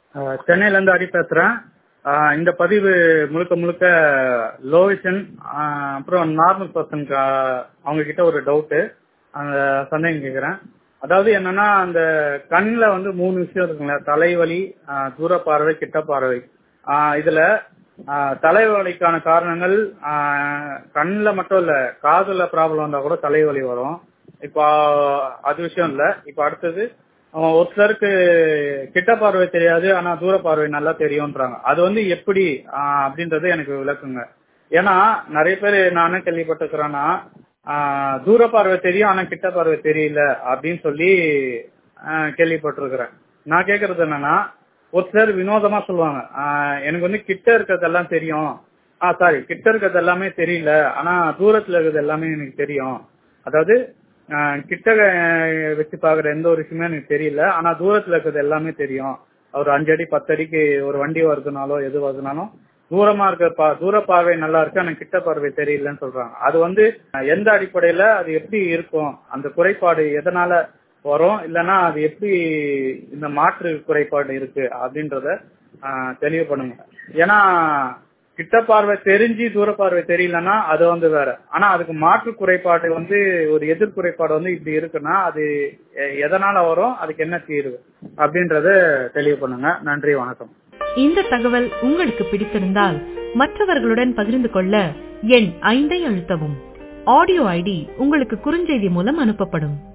அஹ், சென்னையில இருந்து ஹரி பேசுறேன் அஹ், இந்த பதிவு முழுக்க முழுக்க லோ விஷன் அப்புறம் நார்மல் பர்சனுக்கு அவங்க கிட்ட ஒரு டவுட்டு அந்த சந்தேகம் கேட்குறேன் அதாவது என்னன்னா அந்த கண்ணில் வந்து மூணு விஷயம் இருக்குங்களா தலைவலி அஹ், தூர பார்வை கிட்ட பார்வை அஹ், இதுல அஹ், தலைவலிக்கான காரணங்கள் கண்ணில் மட்டும் இல்ல காதுல ப்ராப்ளம் வந்தா கூட தலைவலி வரும் இப்போ அது விஷயம் இல்ல இப்போ அடுத்தது அஹ் ஒரு சிலருக்கு கிட்ட பார்வை தெரியாது ஆனா தூர பார்வை நல்லா தெரியும்ன்றாங்க அது வந்து எப்படி ஆஹ் அப்படின்றது எனக்கு விளக்குங்க ஏன்னா நிறைய பேர் நானே கேள்விப்பட்டிருக்கிறேன்னா ஆஹ் தூர பார்வை தெரியும் ஆனா கிட்ட பார்வை தெரியல அப்படின்னு சொல்லி ஆஹ் கேள்விப்பட்டிருக்கிறேன் நான் கேக்குறது என்னன்னா ஒரு சிலர் வினோதமா சொல்லுவாங்க ஆஹ் எனக்கு வந்து கிட்ட இருக்கிறதெல்லாம் தெரியும் ஆ சாரி கிட்ட இருக்கிறது எல்லாமே தெரியல ஆனா தூரத்துல இருக்கிறது எல்லாமே எனக்கு தெரியும் அதாவது ஆஹ் கிட்ட அஹ், வச்சு பாக்குற எந்த ஒரு விஷயமே எனக்கு தெரியல ஆனா தூரத்துல இருக்கிறது எல்லாமே தெரியும் ஒரு அஞ்சு அடி பத்து அடிக்கு ஒரு வண்டி வருதுனாலோ எது வருதுனாலும் தூரமா இருக்க பா தூர பார்வை நல்லா இருக்கு ஆனா கிட்ட பார்வை தெரியலன்னு சொல்றாங்க அது வந்து அஹ், எந்த அடிப்படையில அது எப்படி இருக்கும் அந்த குறைபாடு எதனால வரும் இல்லைன்னா அது எப்படி இந்த மாற்று குறைபாடு இருக்கு அப்படின்றத ஆஹ், தெளிவு பண்ணுங்க ஏன்னா கிட்ட பார்வை தெரிஞ்சு தூர பார்வை தெரியலன்னா அது வந்து வேற ஆனா அதுக்கு மாற்று குறைபாடு வந்து ஒரு எதிர் குறைபாடு வந்து இப்படி இருக்குன்னா அது எ- எதனால வரும் அதுக்கு என்ன தீர்வு அப்படின்றத தெளிவு பண்ணுங்க நன்றி வணக்கம் இந்த தகவல் உங்களுக்கு பிடித்திருந்தால் மற்றவர்களுடன் பகிர்ந்து கொள்ள எண் ஐந்தை அழுத்தவும் ஆடியோ ஐடி உங்களுக்கு குறுஞ்செய்தி மூலம் அனுப்பப்படும்